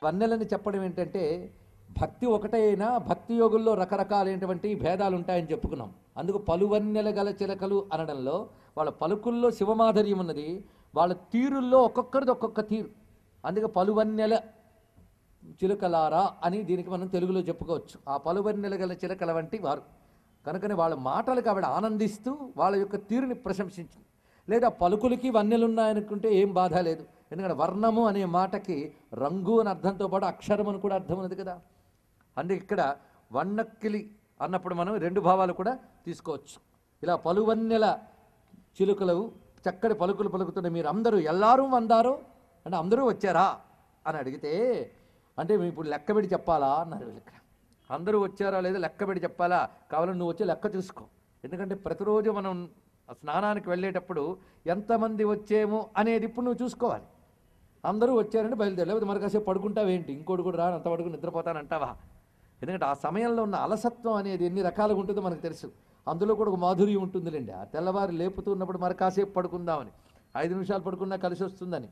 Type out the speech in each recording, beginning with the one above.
వన్నెలని చెప్పడం ఏంటంటే భక్తి ఒకటే అయినా భక్తి యోగుల్లో రకరకాలైనటువంటి భేదాలు ఉంటాయని చెప్పుకున్నాం అందుకు పలువన్నెల గల చిలకలు అనడంలో వాళ్ళ పలుకుల్లో శివమాధుర్యం ఉన్నది వాళ్ళ తీరుల్లో ఒక్కొక్కరిది ఒక్కొక్క తీరు అందుకే పలువన్నెల చిలుకలారా అని దీనికి మనం తెలుగులో చెప్పుకోవచ్చు ఆ పలువన్నెల గల చిలకల వంటి వారు కనుకనే వాళ్ళ మాటలకు ఆవిడ ఆనందిస్తూ వాళ్ళ యొక్క తీరుని ప్రశంసించింది లేదా పలుకులకి వన్నెలున్నాయనుకుంటే ఏం బాధ లేదు ఎందుకంటే వర్ణము అనే మాటకి రంగు అని అర్థంతో పాటు అక్షరం అని కూడా అర్థం ఉన్నది కదా అందుకే ఇక్కడ వన్నక్కిలి అన్నప్పుడు మనం రెండు భావాలు కూడా తీసుకోవచ్చు ఇలా పలువన్నెల చిలుకలు చక్కటి పలుకులు పలుకుతున్న మీరు అందరూ ఎల్లారూ వందారో అంటే అందరూ వచ్చారా అని అడిగితే అంటే మేము ఇప్పుడు లెక్కబెడి చెప్పాలా అన్నారు వీళ్ళు ఇక్కడ అందరూ వచ్చారా లేదా లెక్కబెడి చెప్పాలా కావాలని నువ్వు వచ్చి లెక్క చూసుకో ఎందుకంటే ప్రతిరోజు మనం స్నానానికి వెళ్ళేటప్పుడు ఎంతమంది వచ్చేమో అనేది ఇప్పుడు నువ్వు చూసుకోవాలి అందరూ వచ్చారంటే బయలుదేరి లేకపోతే మరి కాసేపు పడుకుంటావేంటి ఇంకోటి కూడా రా అంత పడుకుని నిద్రపోతానంటావా ఎందుకంటే ఆ సమయంలో ఉన్న అలసత్వం అనేది ఎన్ని రకాలుగా ఉంటుందో మనకు తెలుసు అందులో కూడా ఒక మాధుర్యం ఉంటుందిలేండి ఆ తెల్లవారు లేపుతున్నప్పుడు మరి కాసేపు పడుకుందామని ఐదు నిమిషాలు పడుకున్నా కలిసి వస్తుందని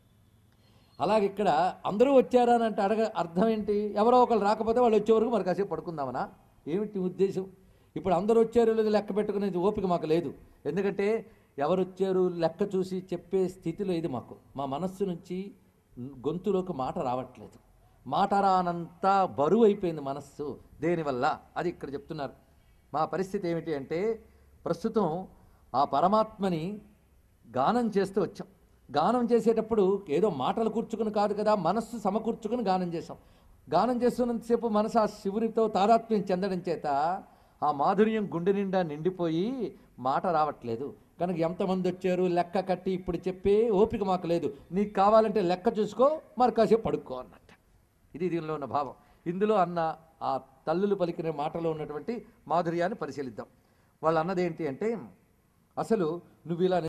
అలాగే ఇక్కడ అందరూ వచ్చారా అని అంటే అడగ అర్థం ఏంటి ఎవరో ఒకరు రాకపోతే వాళ్ళు వచ్చే వరకు మరి కాసేపు పడుకుందామనా ఏమిటి ఉద్దేశం ఇప్పుడు అందరూ వచ్చారు లేదు లెక్క పెట్టుకునే ఓపిక మాకు లేదు ఎందుకంటే ఎవరు వచ్చారు లెక్క చూసి చెప్పే స్థితిలో ఇది మాకు మా మనస్సు నుంచి గొంతులోకి మాట రావట్లేదు మాట రానంత బరువు అయిపోయింది మనస్సు దేనివల్ల అది ఇక్కడ చెప్తున్నారు మా పరిస్థితి ఏమిటి అంటే ప్రస్తుతం ఆ పరమాత్మని గానం చేస్తూ వచ్చాం గానం చేసేటప్పుడు ఏదో మాటలు కూర్చుకుని కాదు కదా మనస్సు సమకూర్చుకుని గానం చేసాం గానం చేస్తున్నంతసేపు మనసు ఆ శివునితో తాదాత్మ్యం చెందడం చేత ఆ మాధుర్యం గుండె నిండా నిండిపోయి మాట రావట్లేదు కనుక ఎంతమంది వచ్చారు లెక్క కట్టి ఇప్పుడు చెప్పే ఓపిక మాకు లేదు నీకు కావాలంటే లెక్క చూసుకో మరి కాసేపు పడుకో అన్నట్ట ఇది దీనిలో ఉన్న భావం ఇందులో అన్న ఆ తల్లులు పలికిన మాటలో ఉన్నటువంటి మాధుర్యాన్ని పరిశీలిద్దాం వాళ్ళు అన్నది ఏంటి అంటే అసలు నువ్వు ఇలా